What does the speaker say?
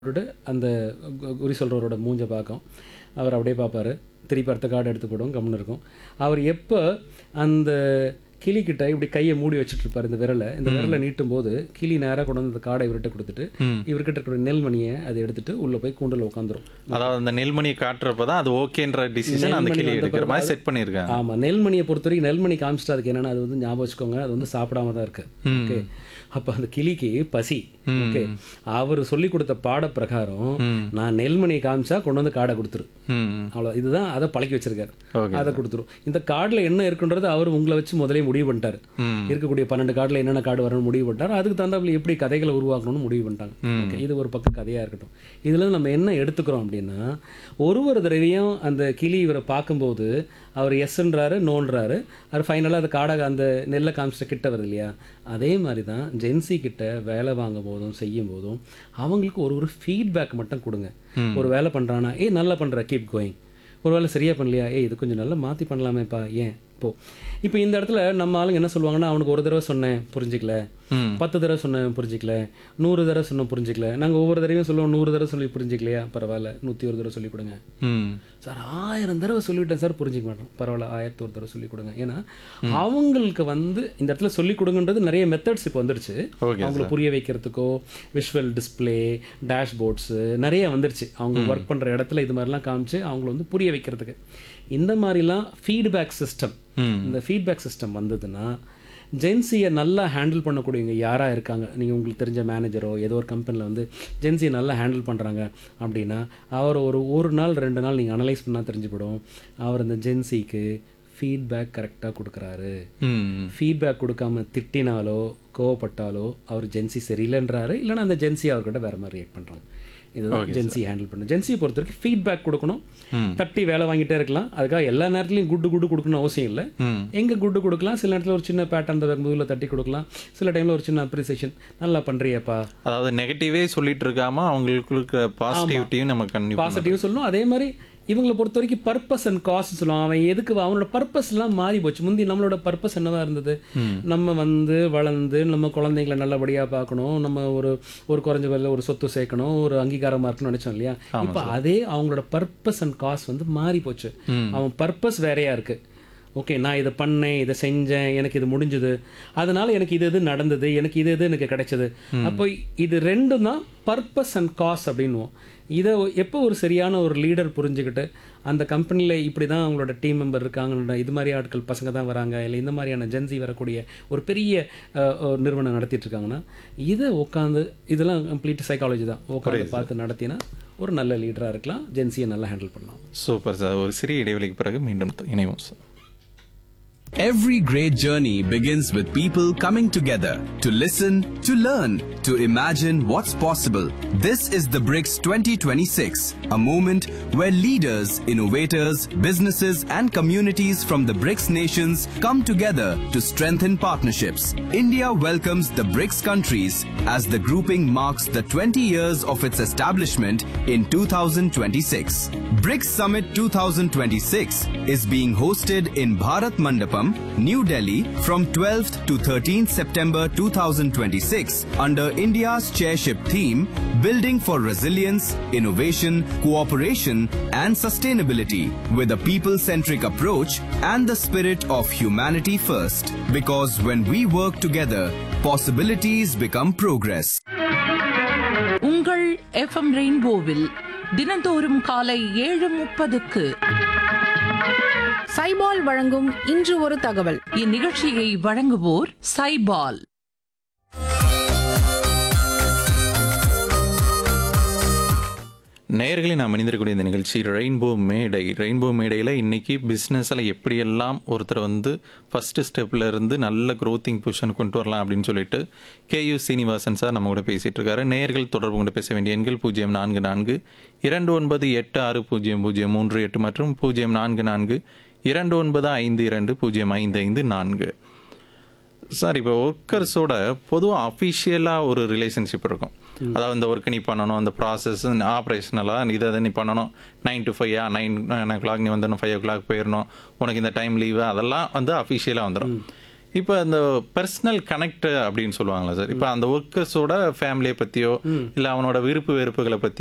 விட்டுட்டு அந்த கு- குறி சொல்கிறவரோட மூஞ்ச பார்க்கும் அவர் அப்படியே பார்ப்பாரு திருப்பி அடுத்த கார்டு எடுத்து போடும் கம்முன்னு இருக்கும் அவர் எப்போ அந்த கிளிக்கிட்ட இப்படி கையை மூடி வச்சுட்டு இருப்பாரு இந்த விரலை இந்த விரலை நீட்டும் போது கிளி நேராக கொண்டு வந்து அந்த கார்டை இவர்கிட்ட கொடுத்துட்டு இவர்கிட்ட இருக்கிற நெல்மணியை அதை எடுத்துட்டு உள்ளே போய் கூண்டில் உட்காந்துரும் அதாவது அந்த நெல்மணியை காட்டுறப்ப தான் அது ஓகேன்ற டிசிஷன் அந்த கிளி எடுக்கிற மாதிரி செட் பண்ணியிருக்காங்க ஆமாம் நெல்மணியை பொறுத்த வரைக்கும் நெல்மணி காமிச்சிட்டு அதுக்கு என்னன்னா அது வந்து ஞாபகம் வச்சுக்கோங்க அது வந்து சாப்பிடாம தான் இருக்கு ஓகே அப்போ அந்த கிளிக்கு பசி ஓகே அவர் சொல்லி கொடுத்த பாட பிரகாரம் நான் நெல்மணியை காமிச்சா கொண்டு வந்து காடை கொடுத்துரு ம் அவ்வளோ இதுதான் அதை பழக்கி வச்சிருக்காரு Okay, அதை கொடுத்துரும் இந்த கார்டில் என்ன இருக்குன்றது அவர் உங்களை வச்சு முதலே முடிவு பண்ணிட்டாரு ம். இருக்கக்கூடிய பன்னெண்டு கார்டில் என்னென்ன கார்டு வரணும்னு முடிவு பண்ணிட்டாரு அதுக்கு தகுந்தாப்புல எப்படி கதைகளை உருவாக்கணும்னு முடிவு பண்ணிட்டாங்க Okay, இது ஒரு பக்கம் கதையாக இருக்கட்டும் இதில் நம்ம என்ன எடுத்துக்கிறோம் அப்படின்னா ஒரு ஒரு தடவையும் அந்த கிளி இவரை பார்க்கும்போது அவர் எஸ்ன்றாரு நோன்றாரு அவர் ஃபைனலாக அந்த காடை அந்த நெல்லை காமிச்சிட்ட கிட்ட வருது இல்லையா அதே மாதிரி தான் ஜென்சி கிட்ட வேலை வாங்கும் போதும் செய்யும் போதும் அவங்களுக்கு ஒரு ஒரு ஃபீட்பேக் மட்டும் கொடுங்க ஒரு வேலை பண்ணுறானா ஏய் நல்லா பண்ணுற கீப் கோயிங் ஒரு வேலை சரியாக பண்ணலையா ஏய் இது கொஞ்சம் நல்லா மாற்றி பண்ணலாமேப்பா ஏன் போ இப்போ இந்த இடத்துல நம்ம ஆளுங்க என்ன சொல்லுவாங்கன்னா அவனுக்கு ஒரு தடவை சொன்னேன் புரிஞ்சிக்கல ம். பத்து தடவை சொன்னேன் புரிஞ்சிக்கல நூறு தடவை சொன்னேன் புரிஞ்சிக்கல நாங்கள் ஒவ்வொரு தடவையும் சொல்லுவோம் நூறு தடவை சொல்லி புரிஞ்சிக்கலையா பரவாயில்ல நூற்றி ஒரு தடவை சொல்லி கொடுங்க ம் சார் ஆயிரம் தடவை சொல்லிவிட்டேன் சார் புரிஞ்சிக்க மாட்டோம் பரவாயில்ல ஆயிரத்தி ஒரு தடவை சொல்லி கொடுங்க ஏன்னா அவங்களுக்கு வந்து இந்த இடத்துல சொல்லி கொடுங்கன்றது நிறைய மெத்தட்ஸ் இப்போ வந்துருச்சு Okay, அவங்களை புரிய வைக்கிறதுக்கோ விஷுவல் டிஸ்ப்ளே டேஷ்போர்ட்ஸு நிறைய வந்துருச்சு அவங்க ஒர்க் பண்ணுற இடத்துல இது மாதிரிலாம் காமிச்சு அவங்கள வந்து புரிய வைக்கிறதுக்கு இந்த மாதிரிலாம் ஃபீட்பேக் சிஸ்டம் ம். இந்த ஃபீட்பேக் சிஸ்டம் வந்ததுன்னா ஜென்சியை நல்லா ஹேண்டில் பண்ணக்கூடியவங்க யாராக இருக்காங்க நீங்கள் உங்களுக்கு தெரிஞ்ச மேனேஜரோ ஏதோ ஒரு கம்பெனியில் வந்து ஜென்சியை நல்லா ஹேண்டில் பண்ணுறாங்க அப்படின்னா அவர் ஒரு ஒரு நாள் ரெண்டு நாள் நீங்கள் அனலைஸ் பண்ணால் தெரிஞ்சுப்படும் அவர் அந்த ஜென்சிக்கு ஃபீட்பேக் கரெக்டாக கொடுக்குறாரு ம் ஃபீட்பேக் கொடுக்காம திட்டினாலோ கோவப்பட்டாலோ அவர் ஜென்சி சரியில்லைன்றாரு இல்லைன்னா அந்த ஜென்சி அவர்கிட்ட வேற மாதிரி ரியாக்ட் பண்ணுறாங்க இதுதான் ஜென்சி ஹேண்டில் பண்ணணும் ஜென்சியை பொறுத்த வரைக்கும் ஃபீட்பேக் கொடுக்கணும் தட்டி வேலை வாங்கிட்டே இருக்கலாம் அதுக்காக எல்லா நேரத்துலையும் குட்டு குட்டு கொடுக்கணும் அவசியம் இல்லை ம் எங்கே குட்டு கொடுக்கலாம் சில நேரத்தில் ஒரு சின்ன பேட்டர்ன் முதல்ல தட்டி கொடுக்கலாம் சில டைமில் ஒரு சின்ன அப்ரிசியேஷன் நல்லா பண்ணுறியப்பா அதாவது நெகட்டிவே சொல்லிட்டு இருக்காம அவங்களுக்கு இருக்கிற பாசிட்டிவிட்டியும் நம்ம கண்டிப்பா பாசிட்டிவ் சொல்லணும் அதே மாதிரி இவங்களை பொறுத்த வரைக்கும் பர்பஸ் அண்ட் காஸ்ட் சொல்லுவான் அவன் எதுக்கு வா- அவனோட பர்பஸ் எல்லாம் மாறி போச்சு முந்தி நம்மளோட பர்பஸ் என்னவா இருந்தது நம்ம வந்து வளர்ந்து நம்ம குழந்தைங்களை நல்லபடியா பார்க்கணும் நம்ம ஒரு ஒரு குறைஞ்ச விலையில ஒரு சொத்து சேர்க்கணும் ஒரு அங்கீகாரமா இருக்கணும்னு நினைச்சோம் இல்லையா இப்போ அதே அவங்களோட பர்பஸ் அண்ட் காஸ்ட் வந்து மாறி போச்சு அவன் பர்பஸ் வேறையா இருக்கு ஓகே நான் இதை பண்ணேன் இதை செஞ்சேன் எனக்கு இது முடிஞ்சது அதனால எனக்கு இது இது நடந்தது எனக்கு இது இது எனக்கு கிடைச்சது அப்போ இது ரெண்டும் தான் பர்பஸ் அண்ட் காஸ் அப்படின்னுவோம் இதை எப்போ ஒரு சரியான ஒரு லீடர் புரிஞ்சுக்கிட்டு அந்த கம்பெனியில் இப்படி தான் அவங்களோட டீம் மெம்பர் இருக்காங்க இது மாதிரி ஆட்கள் பசங்க தான் வராங்க இல்லை இந்த மாதிரியான ஜென்சி வரக்கூடிய ஒரு பெரிய அஹ், ஒரு நிறுவனம் நடத்திட்டு இருக்காங்கன்னா இதை உட்காந்து இதெல்லாம் கம்ப்ளீட் சைக்காலஜி தான் உட்காந்து பார்த்து நடத்தினா ஒரு நல்ல லீடராக இருக்கலாம் ஜென்சியை நல்லா ஹேண்டில் பண்ணலாம் சூப்பர் சார் ஒரு சிறிய இடைவெளிக்கு பிறகு மீண்டும் இணைவோம் sir Every great journey begins with people coming together to listen, to learn, to imagine what's possible. This is the BRICS 2026, a moment where leaders, innovators, businesses, and communities from the BRICS nations come together to strengthen partnerships. India welcomes the BRICS countries as the grouping marks the 20 years of its establishment in 2026. BRICS Summit 2026 is being hosted in Bharat Mandapam, New Delhi from 12th to 13th September 2026 under India's chairship theme Building for Resilience, Innovation, Cooperation and Sustainability with a people-centric approach and the spirit of humanity first. Because when we work together, possibilities become progress. உங்கள் FM ரெயின்போவில் தினந்தோறும் காலை ஏழு முப்பதுக்கு சைபால் வழங்கும் இன்று ஒரு தகவல் இந்நிகழ்ச்சியை வழங்குவோர் சைபால் நேயர்களே நாம் மனிதர்களுடைய இந்த நிகழ்ச்சி ரெயின்போ மேடை ரெயின்போ மேடையில் இன்னைக்கு பிஸ்னஸில் எப்படியெல்லாம் ஒருத்தர் வந்து ஃபஸ்ட்டு ஸ்டெப்பில் இருந்து நல்ல க்ரோத்திங் பொசிஷன் கொண்டு வரலாம் அப்படின்னு சொல்லிட்டு கேயு சீனிவாசன் சார் நம்ம கூட பேசிகிட்டு இருக்காரு நேயர்கள் தொடர்பு கொண்டு பேச வேண்டிய எண்கள் பூஜ்ஜியம் நான்கு நான்கு இரண்டு ஒன்பது எட்டு ஆறு பூஜ்ஜியம் பூஜ்ஜியம் மூன்று எட்டு மற்றும் பூஜ்ஜியம் நான்கு நான்கு இரண்டு ஒன்பது ஐந்து இரண்டு பூஜ்ஜியம் ஐந்து ஐந்து நான்கு சார் இப்போ ஒர்க்கர்ஸோட பொதுவாக அஃபிஷியலாக ஒரு ரிலேஷன்ஷிப் இருக்கும் அதாவது இந்த ஒர்க் நீ பண்ணணும் அந்த ப்ராசஸ் ஆப்ரேஷனலாக இதை இதை நீ பண்ணணும் nine to five nine nine o'clock நீ வந்துடணும் ஃபைவ் ஓ கிளாக் போயிடணும் உனக்கு இந்த டைம் லீவு அதெல்லாம் வந்து அஃபிஷியலாக வந்துடும் இப்போ அந்த பர்சனல் கனெக்ட் அப்படின்னு சொல்லுவாங்களா சார் இப்போ அந்த ஒர்க்கர்ஸோட ஃபேமிலியை பற்றியோ இல்லை அவனோட விருப்பு வெறுப்புகளை பற்றி